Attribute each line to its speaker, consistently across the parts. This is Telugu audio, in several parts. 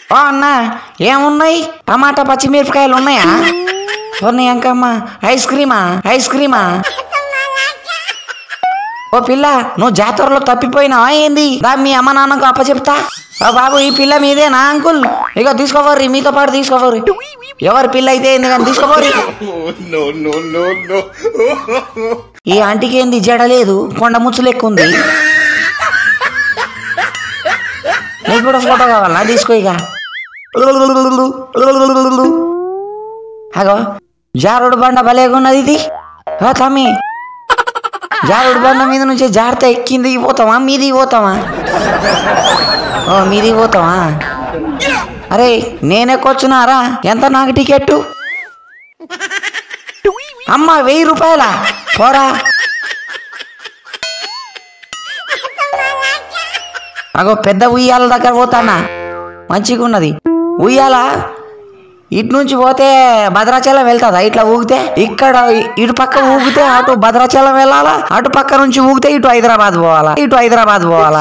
Speaker 1: ఓ అన్న ఏమున్నాయి టమాటా పచ్చిమిరపకాయలు ఉన్నాయా ఉన్నాయి అంకమ్మ ఐస్ క్రీమా ఐస్ క్రీమా ఓ పిల్ల నువ్వు జాతరలో తప్పిపోయినావా ఏంది దా మీ అమ్మ నాన్నకు అప్పచెప్తా ఓ బాబు ఈ పిల్ల మీదేనా అంకుల్ ఇక తీసుకోపోర్రి మీతో పాటు తీసుకోపోర్రి ఎవరి పిల్ల అయితే ఏంది కానీ తీసుకోపోర్రి
Speaker 2: no, no, no, no.
Speaker 1: ఈ ఆంటీకి ఏంది జడలేదు కొండ ముచ్చు లెక్క ఉంది నీకు కూడా ఫోటో కావాలా తీసుకో ఇక అగో జారుడు బండ భలేగున్నది ఇది ఓ తమ్మి జారుడు బండ మీద నుంచి జారితే ఎక్కింది పోతావా మీది పోతావా ఓ మీది పోతావా అరే నేనెక్కొచ్చునారా ఎంత నాకు టికెట్టు అమ్మ వెయ్యి రూపాయల పోరా అగో పెద్ద ఉయ్యాల దగ్గర పోతానా మంచిగా ఉన్నది ఉయ్యాల ఇటు నుంచి పోతే భద్రాచలం వెళ్తుందా ఇట్లా ఊగితే ఇక్కడ ఇటు పక్క ఊగితే అటు భద్రాచలం వెళ్ళాలా అటు పక్క నుంచి ఊగితే ఇటు హైదరాబాద్ పోవాలా ఇటు హైదరాబాద్ పోవాలా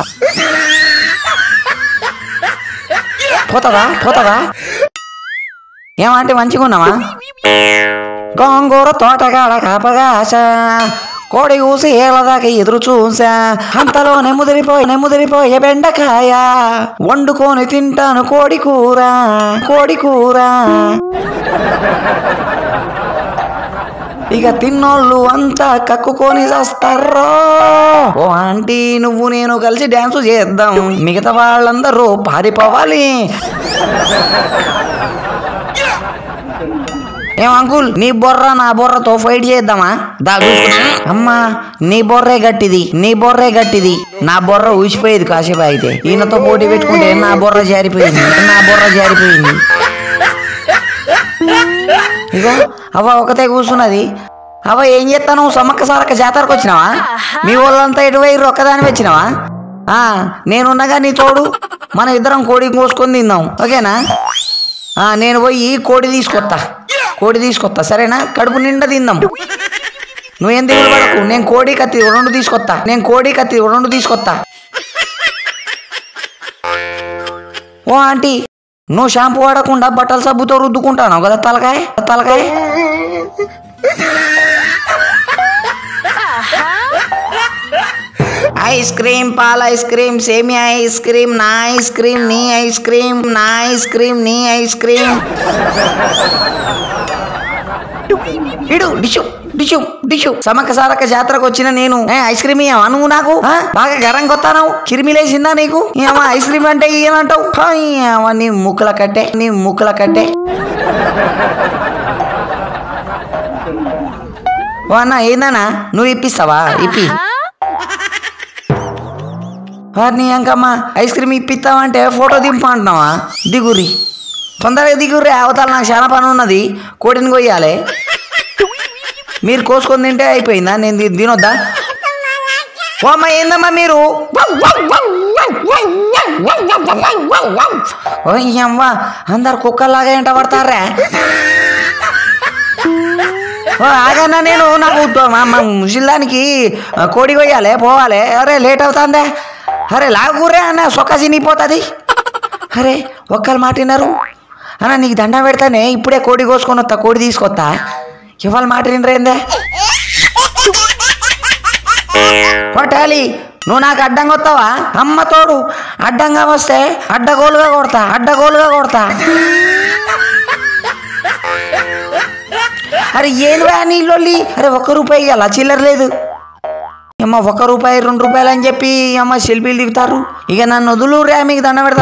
Speaker 1: పోతుందా పోతుందా ఏమంటే మంచిగా ఉన్నావా గోంగూర తోటగాడ కాపగాస కోడి ఊసి ఏళ్ళదాకా ఎదురు చూసా అంతలో నెమ్ముదిరిపోయి నెమ్ముదిరిపోయే బెండకాయ వండుకొని తింటాను కోడి కూర కోడి కూర ఇక తిన్నోళ్ళు అంతా కక్కుకొని చేస్తారో ఓ ఆంటీ నువ్వు నేను కలిసి డాన్స్ చేద్దాం మిగతా వాళ్ళందరూ పారిపోవాలి ఏం అంకుల్ నీ బొర్ర నా బొర్రతో ఫైట్ చేద్దామా దా చూసుకున్నా అమ్మా నీ బొర్రే గట్టిది నీ బొర్రే గట్టిది నా బొర్ర ఊసిపోయేది కాసేపు అయితే ఈయనతో పోటీ పెట్టుకుంటే నా బొర్ర జారిపోయింది నా బొర్ర జారిపోయింది ఇగో అవ్వ ఒకతే కూర్చున్నది అవ్వ ఏం చేస్తాను సమ్మక్క సారక్క జాతరకు వచ్చినావా మీ వాళ్ళంతా ఎటు పోయిర్రు ఒక్కదాని వచ్చినావా ఆ నేనున్నగా నీ తోడు మన ఇద్దరం కోడి కోసుకొని తిందాం ఓకేనా ఆ నేను పోయి కోడి తీసుకొస్తా కోడి తీసుకొస్తా సరేనా కడుపు నిండా తిందాం నువ్వేం దిగులు పడకు నేను కోడి కత్తి రెండు తీసుకొస్తా నేను కోడి కత్తి రెండు తీసుకొస్తా ఓ ఆంటీ నువ్వు షాంపూ వాడకుండా బట్టల సబ్బుతో రుద్దుకుంటాను కదా తలకాయ తలకాయ ఐస్ క్రీమ్ పాల ఐస్ క్రీమ్ సేమియా ఐస్ క్రీమ్ నా ఐస్ క్రీమ్ నీ ఐస్ క్రీమ్ నా ఐస్ క్రీమ్ నీ ఐస్ క్రీమ్ ఇడు డిషు డిషు డిషు సమక్క సారక్క జాతరకు వచ్చిన నేను ఏ, ఐస్ క్రీమ్ ఇయ్యవా నువ్వు నాకు ఆ? బాగా గరం కొత్తాను కిరిమిలేసిందా నీకు ఏమా ఐస్ క్రీమ్ అంటే ఇయ్యనంటావు హా, ఏమా, నీ ముక్కుల కట్టే నీ ముక్కుల కట్టే ఓ అన్న ఏందన్నా నువ్వు ఇప్పిస్తావా ఇప్పి వారిని అంకమ్మ ఐస్ క్రీమ్ ఇప్పిస్తావంటే ఫోటో దింప అంటున్నావా దిగురి తొందరగా దిగురి అవతల నాకు చాలా పని ఉన్నది కోడిని కొయ్యాలి మీరు కోసుకొని తింటే అయిపోయిందా నేను ది- తినొద్దా ఓ అమ్మ ఏందమ్మా మీరు ఓ ఈ అమ్మ అందరు కుక్కల్లాగా ఎంట పడతారా ఓ ఆగన్నా నేను నాకు తో- మా మా ముసిల్లానికి ఆ, కోడి కొయ్యాలి పోవాలి అరే లేట్ అవుతుందే అరే లాగురే అన్న సొక్క చినిగిపోతుంది అరే ఒక్కరు మాటిన్నారు అన్న నీకు దండం పెడతానే ఇప్పుడే కోడి కోసుకొని వస్తా కోడి తీసుకొస్తా ఇవాళ మాటినరేందే కొట్టాలి నువ్వు నాకు అడ్డంగా వస్తావా అమ్మ తోడు అడ్డంగా వస్తే అడ్డగోలుగా కొడతా అడ్డగోలుగా కొడతా అరే ఏందివా నీళ్ళొల్లి అరే ఒక్క రూపాయి ఇవ్వాలా చిల్లర లేదు అమ్మ ఒక్క రూపాయి రెండు రూపాయలు అని చెప్పి అమ్మ సెల్ఫీలు దిగుతారు ఇక నన్ను వదులు రే మీకు దండ పెడతా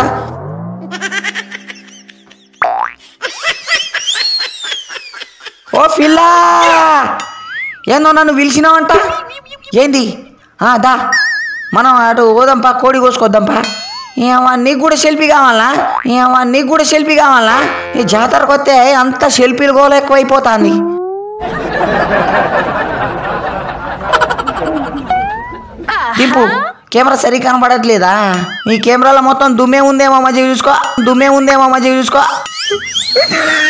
Speaker 1: ఓ పిల్లా ఏందో నన్ను పిలిచినావంట ఏంది ఆ, దా మనం అటు పోదాంపా కోడి కోసుకొద్దాంపా ఏమా నీకు కూడా సెల్ఫీ కావాలా ఏమా నీకు కూడా సెల్ఫీ కావాలా ఈ జాతరకు వస్తే అంత సెల్ఫీలు గోల ఎక్కువైపోతుంది దింపు కెమెరా సరి కనబడట్లేదా ఈ కెమెరాలో మొత్తం దుమ్మే ఉందేమో మధ్య చూసుకో దుమ్మే ఉందేమో మధ్య చూసుకో